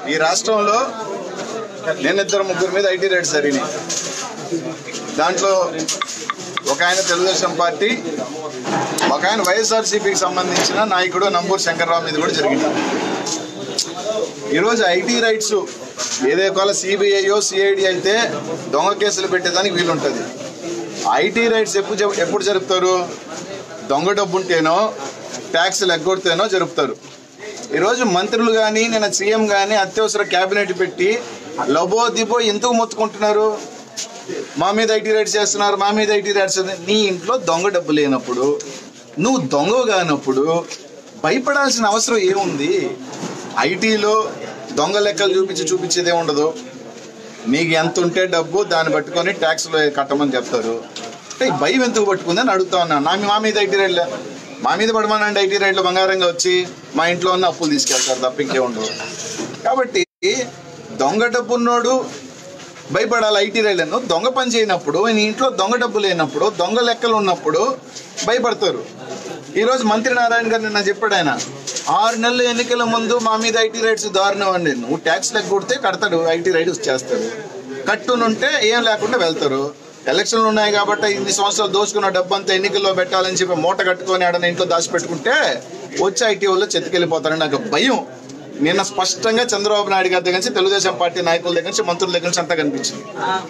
ఈ రాష్ట్రంలో నేను ఇద్దరు ముగ్గురు మీద ఐటీ రేట్స్ జరిగినాయి దాంట్లో ఒక ఆయన తెలుగుదేశం పార్టీ ఒక ఆయన వైఎస్ఆర్సీపీకి సంబంధించిన నాయకుడు నంబూరు శంకర్రావు మీద కూడా జరిగింది ఈరోజు ఐటీ రైట్స్ ఏదే కాల సిబిఐయో సిఐడి అయితే దొంగ కేసులు పెట్టేదానికి వీలుంటుంది ఐటీ రైట్స్ ఎప్పుడు జరు- ఎప్పుడు జరుపుతారు దొంగ డబ్బు ఉంటేనో ట్యాక్స్లు ఎగ్గొడితేనో జరుపుతారు ఈరోజు మంత్రులు కానీ నేను సీఎం కానీ అత్యవసర క్యాబినెట్ పెట్టి లబో దిబో ఎందుకు మొత్తుకుంటున్నారు మా మీద ఐటీ రైట్స్ చేస్తున్నారు మా మీద ఐటీ రైట్స్ నీ ఇంట్లో దొంగ డబ్బు లేనప్పుడు నువ్వు దొంగ కానప్పుడు భయపడాల్సిన అవసరం ఏముంది ఐటీలో దొంగ లెక్కలు చూపించి చూపించేదే ఉండదు నీకు ఎంత ఉంటే డబ్బు దాన్ని పట్టుకొని ట్యాక్స్లో కట్టమని చెప్తారు అంటే ఈ భయం ఎందుకు పట్టుకుందని అడుగుతా ఉన్నాను నా మా మీద ఐటీ రైడ్లు మా మీద పడమనండి ఐటీ రైడ్లు బంగారంగా వచ్చి మా ఇంట్లో ఉన్న అప్పులు తీసుకెళ్తారు తప్ప ఇంకే ఉండవు కాబట్టి దొంగ డబ్బు ఉన్నోడు భయపడాలి ఐటీ రైళ్లను దొంగ పని చేయనప్పుడు నీ ఇంట్లో దొంగ డబ్బు లేనప్పుడు దొంగ లెక్కలు ఉన్నప్పుడు భయపడతారు ఈరోజు మంత్రి నారాయణ గారు నిన్న చెప్పాడు ఆయన ఆరు నెలల ఎన్నికల ముందు మా మీద ఐటీ రైట్స్ దారుణం అండి నువ్వు ట్యాక్స్ లెక్క కొడితే కడతాడు ఐటీ రైట్స్ చేస్తాడు కట్టునుంటే ఏం లేకుండా వెళ్తారు ఎలక్షన్లు ఉన్నాయి కాబట్టి ఇన్ని సంవత్సరాలు దోచుకున్న డబ్బు అంతా ఎన్నికల్లో పెట్టాలని చెప్పి మూట కట్టుకొని ఆడన ఇంట్లో దాచిపెట్టుకుంటే వచ్చి ఐటీ వాళ్ళు చెత్తుకెళ్ళిపోతారని నాకు భయం నిన్న స్పష్టంగా చంద్రబాబు నాయుడు గారి దగ్గర నుంచి తెలుగుదేశం పార్టీ నాయకుల దగ్గర నుంచి మంత్రుల దగ్గర నుంచి అంతా కనిపించింది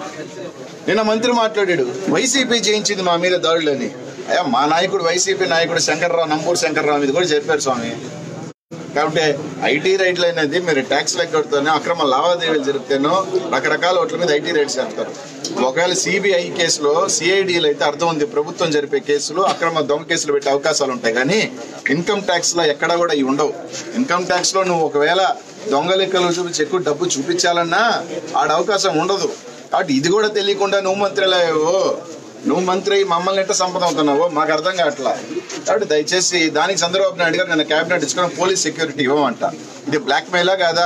నిన్న మంత్రి మాట్లాడాడు వైసీపీ చేయించింది మా మీద దాడులని అయ్యా మా నాయకుడు వైసీపీ నాయకుడు శంకర్రావు నంబూరు శంకర్రావు మీద కూడా చెప్పారు స్వామి కాబట్టి ఐటీ రైట్లు అనేది మీరు ట్యాక్స్ లెక్కతోనే అక్రమ లావాదేవీలు జరిపితేనో రకరకాల ఓట్ల మీద ఐటీ రైట్స్ చెప్తారు ఒకవేళ సిబిఐ కేసులో సిఐడిలు అయితే అర్థం ఉంది ప్రభుత్వం జరిపే కేసులు అక్రమ దొంగ కేసులు పెట్టే అవకాశాలు ఉంటాయి కానీ ఇన్కమ్ ట్యాక్స్ లో ఎక్కడా కూడా ఇవి ఉండవు ఇన్కమ్ ట్యాక్స్ లో నువ్వు ఒకవేళ దొంగ లెక్కలు చూపించి ఎక్కువ డబ్బు చూపించాలన్నా ఆడ అవకాశం ఉండదు కాబట్టి ఇది కూడా తెలియకుండా నువ్వు మంత్రిలేవో నువ్వు మంత్రి అయ్యి మమ్మల్ని ఎట్ట సంపద అవుతున్నావో మాకు అర్థం కావట్లా కాబట్టి దయచేసి దానికి చంద్రబాబు నాయుడు గారు నేను క్యాబినెట్ ఇచ్చుకొని పోలీస్ సెక్యూరిటీ ఇవ్వమంట ఇది బ్లాక్ మెయిలా కాదా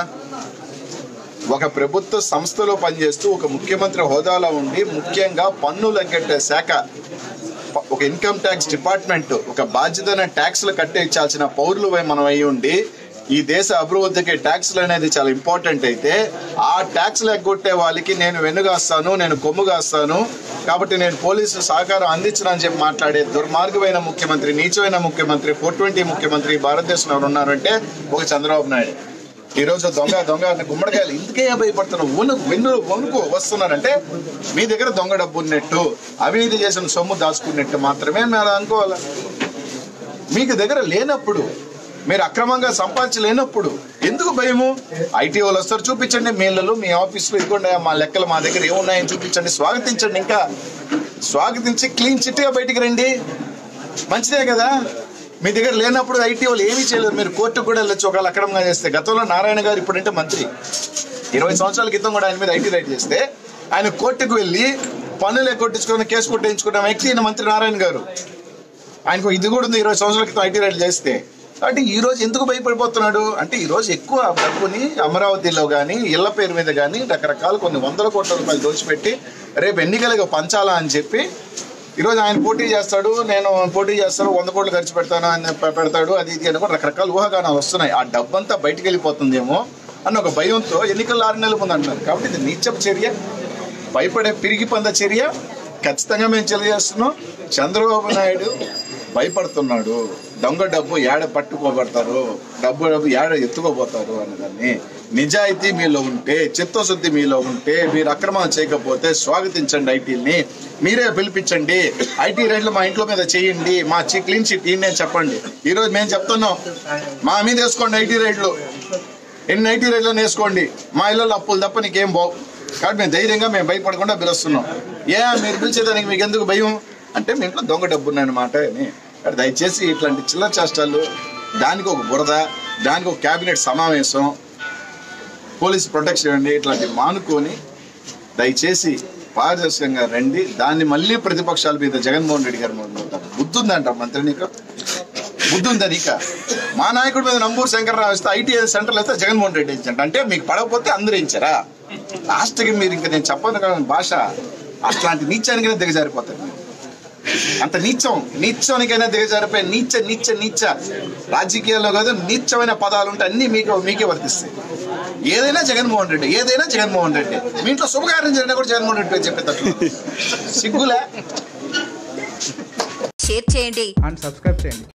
ఒక ప్రభుత్వ సంస్థలో పనిచేస్తూ ఒక ముఖ్యమంత్రి హోదాలో ఉండి ముఖ్యంగా పన్నులు ఎగ్గట్టే శాఖ ప- ఒక ఇన్కమ్ ట్యాక్స్ డిపార్ట్మెంట్ ఒక బాధ్యతన ట్యాక్స్లు కట్టే ఇచ్చాల్సిన పౌరులు మనం అయి ఉండి ఈ దేశ అభివృద్ధికి ట్యాక్స్లు అనేది చాలా ఇంపార్టెంట్ అయితే ఆ ట్యాక్స్లు ఎగ్గొట్టే వాళ్ళకి నేను వెన్నుగాస్తాను నేను కొమ్ముగాస్తాను కాబట్టి నేను పోలీసు సహకారం అందించనని చెప్పి మాట్లాడే దుర్మార్గమైన ముఖ్యమంత్రి నీచమైన ముఖ్యమంత్రి ఫోర్ ట్వంటీ ముఖ్యమంత్రి భారతదేశంలో ఎవరు ఉన్నారంటే ఒక చంద్రబాబు నాయుడు ఈ రోజు దొంగ దొంగ అన్న గుమ్మడికాయలు ఇందుకే భయపడుతున్నావు వణు వెన్ను వణుకు వస్తున్నారంటే మీ దగ్గర దొంగ డబ్బు ఉన్నట్టు అవినీతి చేసిన సొమ్ము దాచుకున్నట్టు మాత్రమే మీరు అనుకోవాలి మీకు దగ్గర లేనప్పుడు మీరు అక్రమంగా సంపాదించలేనప్పుడు ఎందుకు భయము ఐటీ వాళ్ళు వస్తారు చూపించండి మేళ్ళలో మీ ఆఫీస్లో ఇదిగోండి మా లెక్కలు మా దగ్గర ఏమున్నాయని చూపించండి స్వాగతించండి ఇంకా స్వాగతించి క్లీన్ చిట్గా బయటికి రండి మంచిదే కదా మీ దగ్గర లేనప్పుడు ఐటీ వాళ్ళు ఏమీ చేయలేరు మీరు కోర్టుకు కూడా వెళ్ళొచ్చు ఒకవేళ అక్రమంగా చేస్తే గతంలో నారాయణ గారు ఇప్పుడంటే మంత్రి ఇరవై సంవత్సరాల క్రితం కూడా ఆయన మీద ఐటీ రైట్ చేస్తే ఆయన కోర్టుకు వెళ్ళి పన్నులు కొట్టించుకుని కేసు కొట్టించుకున్న వ్యక్తి ఈయన మంత్రి నారాయణ గారు ఆయనకు ఇది కూడా ఉంది ఇరవై సంవత్సరాల క్రితం ఐటీ రైట్ చేస్తే కాబట్టి ఈ రోజు ఎందుకు భయపడిపోతున్నాడు అంటే ఈ రోజు ఎక్కువ డబ్బుని అమరావతిలో కానీ ఇళ్ల పేరు మీద కానీ రకరకాల కొన్ని వందల కోట్ల రూపాయలు దోచిపెట్టి రేపు ఎన్నికలకు పంచాలా అని చెప్పి ఈరోజు ఆయన పోటీ చేస్తాడు నేను పోటీ చేస్తాను వంద కోట్లు ఖర్చు పెడతాను ఆయన పె- పెడతాడు అది ఇది అని కూడా రకరకాల ఊహాగానాలు వస్తున్నాయి ఆ డబ్బంతా బయటికి వెళ్ళిపోతుందేమో అన్న ఒక భయంతో ఎన్నికలు ఆరు నెలల ముందు అంటున్నారు కాబట్టి ఇది నీచపు చర్య భయపడే పిరిగి పంద చర్య ఖచ్చితంగా మేము తెలియజేస్తున్నాం చంద్రబాబు నాయుడు భయపడుతున్నాడు దొంగ డబ్బు ఏడ పట్టుకోబడతారు డబ్బు డబ్బు ఏడ ఎత్తుకోబోతారు అన్నదాన్ని నిజాయితీ మీలో ఉంటే చిత్తశుద్ధి మీలో ఉంటే మీరు అక్రమం చేయకపోతే స్వాగతించండి ఐటీని మీరే పిలిపించండి ఐటీ రైడ్లు మా ఇంట్లో మీద చేయండి మా చి క్లీన్ చిట్ ఇన్ని అని చెప్పండి ఈరోజు మేము చెప్తున్నాం మా మీద వేసుకోండి ఐటీ రైడ్లు ఎన్ని ఐటీ రైడ్లు వేసుకోండి మా ఇళ్ళలో అప్పులు తప్ప నీకేం బావు కాబట్టి మేము ధైర్యంగా మేము భయపడకుండా పిలుస్తున్నాం ఏ మీరు పిలిచేదానికి మీకు ఎందుకు భయం అంటే మీ ఇంట్లో దొంగ డబ్బు ఉన్నాయన్నమాట అని కాబట్టి దయచేసి ఇట్లాంటి చిల్లర చేష్టాలు దానికి ఒక బురద దానికి ఒక క్యాబినెట్ సమావేశం పోలీస్ ప్రొటెక్షన్ అండి ఇట్లాంటివి మానుకొని దయచేసి పారదర్శకంగా రండి దాన్ని మళ్ళీ ప్రతిపక్షాల మీద జగన్మోహన్ రెడ్డి గారు మొదలుపెడతారు. బుద్ధి ఉందంట మంత్రి నీకు బుద్ధి ఉందా నీక మా నాయకుడి మీద నంబూరు శంకర్రావు ఇస్తే ఐటీ సెంటర్లు అయితే జగన్మోహన్ రెడ్డి ఇచ్చండి అంటే మీకు పడకపోతే అందరూ ఇచ్చారా లాస్ట్కి మీరు ఇంకా నేను చెప్పను కదా భాష అట్లాంటి నీచానికైనా దిగజారిపోతారు అంత నీచం నీచానికైనా దిగజారిపోయి నీచ నీచ నీచ రాజకీయాల్లో కాదు నీచమైన పదాలు ఉంటే అన్ని మీకు మీకే వర్తిస్తాయి ఏదైనా జగన్మోహన్ రెడ్డి ఏదైనా జగన్మోహన్ రెడ్డి మీ ఇంట్లో శుభకార్యం జరిగినా కూడా జగన్మోహన్ రెడ్డి పేరు చెప్పేటట్లు సిగ్గులే షేర్ చేయండి అండ్ సబ్స్క్రైబ్ చేయండి